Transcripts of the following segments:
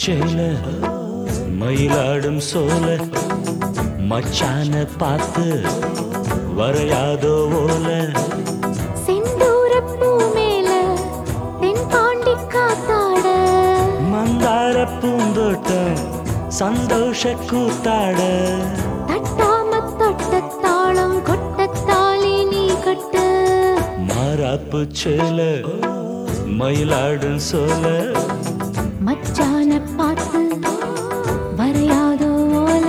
சேல மயிலாடும் சோல மச்சான பார்த்து வரையாதோ ஓல செந்தூரப்பூ மேல தென்பாண்டி காத்தாட மந்தார பூந்தோட்டம் சந்தோஷ கூத்தாட தட்டாம தொட்ட தாளம் கொட்ட தாலி நீ கட்டு மாறாப்பு சேல மயிலாடும் சோல மச்சான பார்த்து வரையாதோ ஓல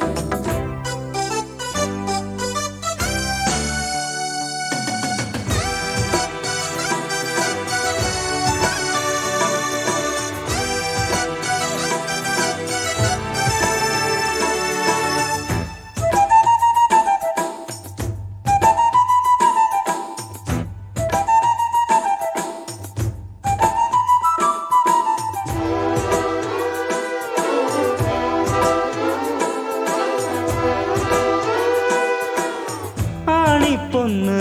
ஆணி பொண்ணு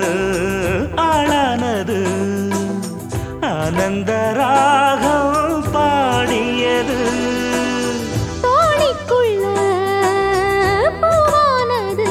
ஆளானது ஆனந்த ராகம் பாடியது தோணிக்குள்ள பூவானது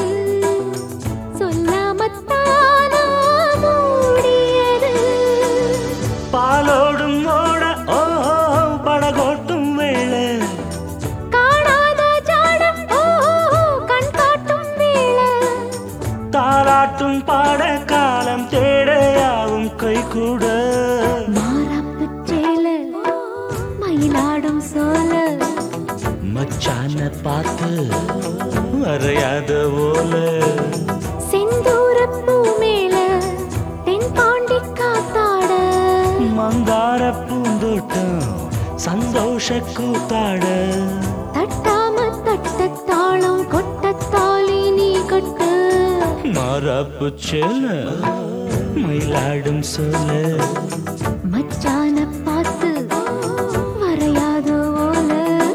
சொல்லாமத்தானா மூடியது பாலோடும் ஓட ஓ படகோட்டும் வேளை காணாத ஜாடம் ஓ கண் காட்டும் வேளை தாலாட்டும் பாட காலம் தேடையாவும் கை கூட மாறாப்புச் சேல மயிலாடும் சோல மச்சான பார்த்து வரையாத ஓல செந்தூரப்பூ மேல தென்பாண்டி காத்தாட மந்தார பூந்தோட்டம் சந்தோஷ கூத்தாட தட்டாம தட்ட தாளம் கொட்ட தாலி நீ கட்டு மாறாப்பு செல்ல மயிலாடும் சொல்ல மச்சான பார்த்து வரையாதோ ஓல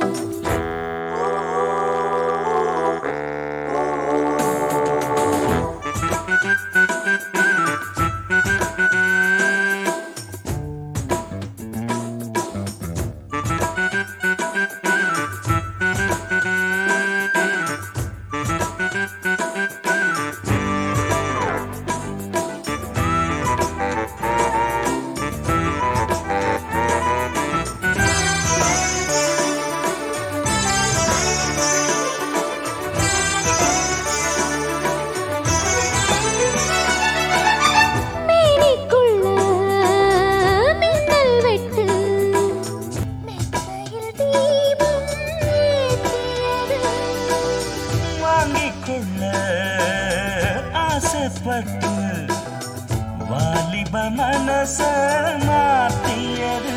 மேனிக்குள்ள மின்னல் வெட்டு மெத்தையில் தீபம் ஏற்றியது வாங்கிக் கொள்ள ஆசைப்பட்டு வாலிப மனச மாத்தியது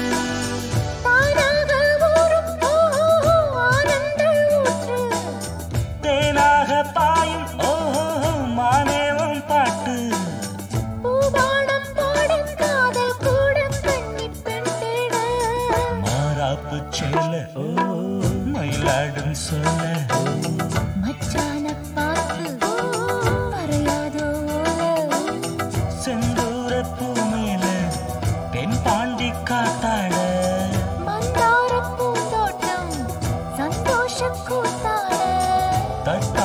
தானாக ஊறும் ஓ, ஆனந்த ஊற்று தேனாக பாயும் ஓ மானேவம் பாட்டு பூவாடம் பாடும் காதல் கூட கன்னி பெண் தேட மாறாப்பு செல்ல ஓ மயிலாடும் சொல்ல மச்சான பார்த்து வரையாதோ ஓல செந்தூர பூமேல தென் பாண்டி காத்தாட மந்தார பூந்தோட்டம் சந்தோஷ கூத்தாட தட்டா